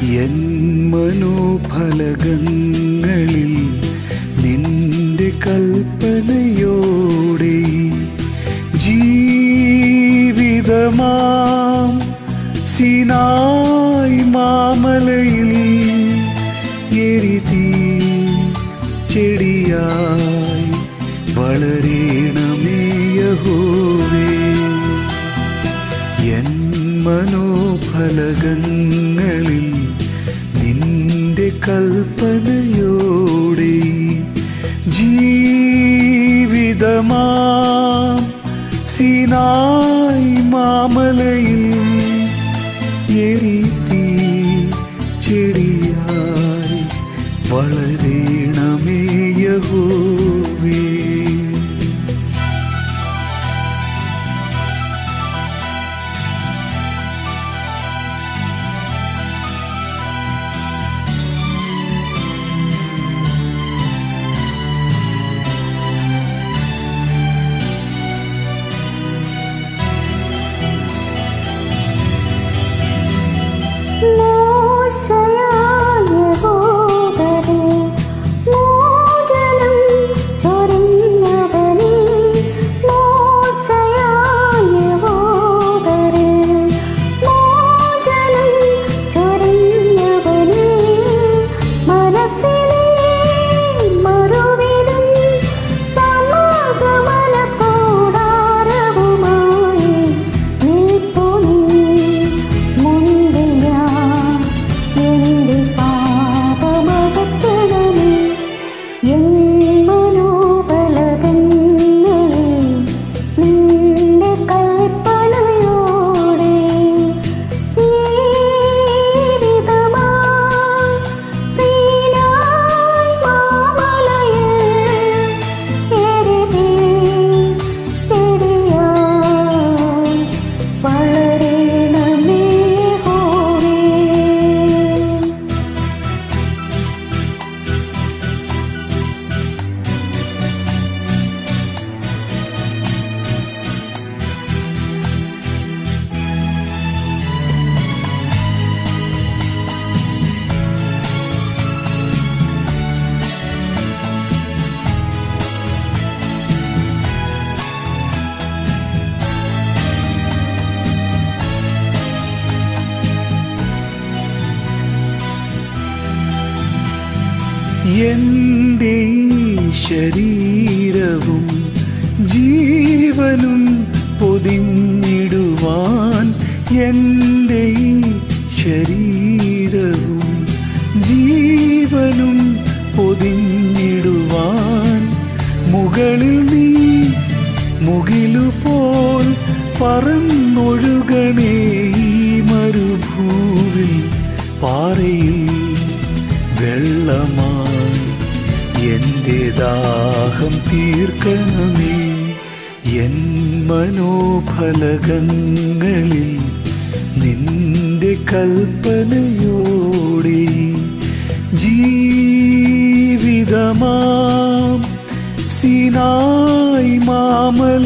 N മനോഫലകങ്ങളിൽ നിന്റെ കൽപ്പനയോടെ ജീവിതമാം Sinai മാമലയിൽ എരിതീ ചെടിയായി വളരണമേ യഹോവേ N മനോഫലകങ്ങളിൽ നിന്റെ കൽപ്പനയോടെ ജീവിതമാം സിനായ് മാമലയിൽ എരിത്തി ചെടിയായി വളരണമേ യഹോവേ മോശയായ ഗോപരേ മോചനം ചൊരിഞ്ഞവനേ മോശയായ ഗോപരേ മോചനം ചൊരിഞ്ഞവനേ മനസ്സിലെ മറുവിലും സമാഗമന കൂടാരവുമായി നിൽപ്പു നീ മുൻപിലാ എന്റെ പാപമകറ്റണമേ എൻ മനോബലകങ്ങളിൽ നിന്റെ കൽപ്പനയോടെ ജീവിതമായി സീനായ് മാമലയിൽ എരിതേ ചെടിയായി വളരണമേ ഹോവേ എന്റെ ഈ ശരീരവും ജീവനും പൊതിഞ്ഞിടുവാൻ എന്റെ ഈ ശരീരവും ജീവനും പൊതിഞ്ഞിടുവാൻ മുകളിൽ നീ മുകിലുപോൽ പറന്നൊഴുകണേ ഈ മരുഭൂവിൽ പാറയിൽ വെള്ളമായി എൻ്റെ ദാഹം തീർക്കണമേ എൻ മനോഫലകങ്ങളിൽ നിന്റെ കൽപ്പനയോടെ ജീവിതമാം സിനായ് മാമല